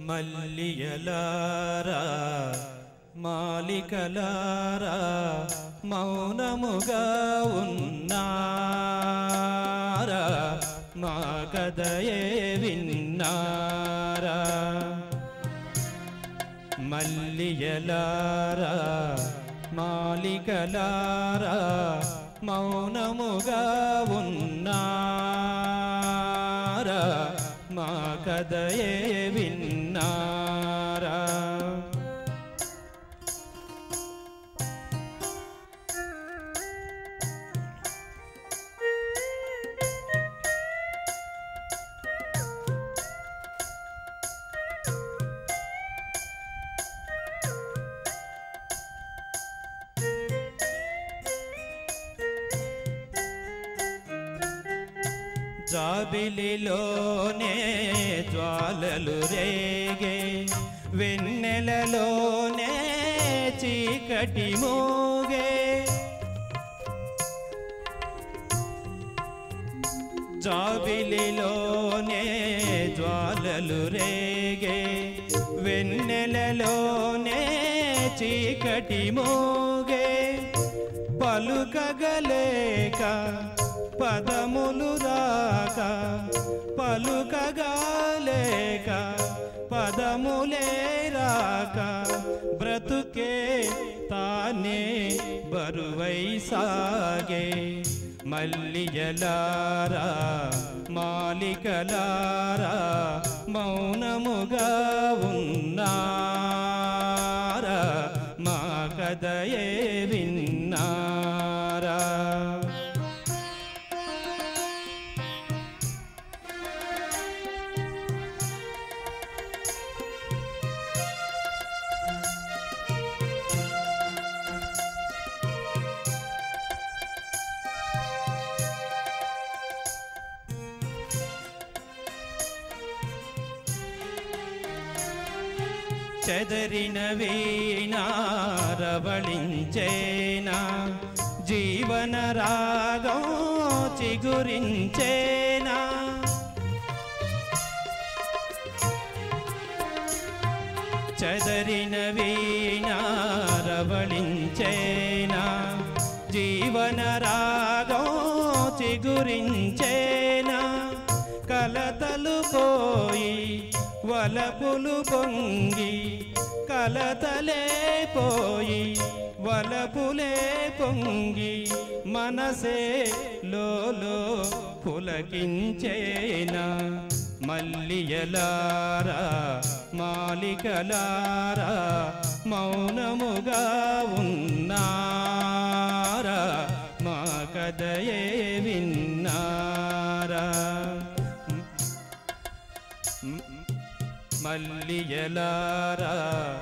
మల్లియలారా మాలికలారా మౌనముగా ఉన్నారా మా కథయే విన్నారా మల్లియలారా మాలికలారా మౌనముగా ఉన్నారా మా కథయే విన్నారా జాబిలిలోనే జ్వాలలు రేగే వెన్నెలలోనే చీకటి మోగే జాబిలిలోనే జ్వాలలు రేగే వెన్నెలలోనే చీకటి మోగే పలుకగలేక పదములు రాక పలుకగాలేక పదములే రాక బ్రతుకే తానే బరువై సాగే మల్లియలారా మాలికలారా మౌనముగా ఉన్నారా మా కథయే విన్నారా చెదరిన వీణారవళించేనా జీవన రాగం చిగురించేనా చెదరిన వీణారవళించేనా జీవన రాగం చిగురించేనా కలతలు పోయి వలపులు పొంగి కలతలే పోయి వలపులే పొంగి మనసే లోలో పులకించేనా మల్లియలారా మాలికలారా మౌనముగా ఉన్నారా మా కథయే విన్నారా మల్లియలారా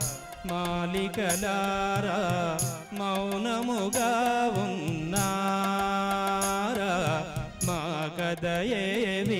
మాలికలారా మౌనముగా ఉన్నారా మా కథయే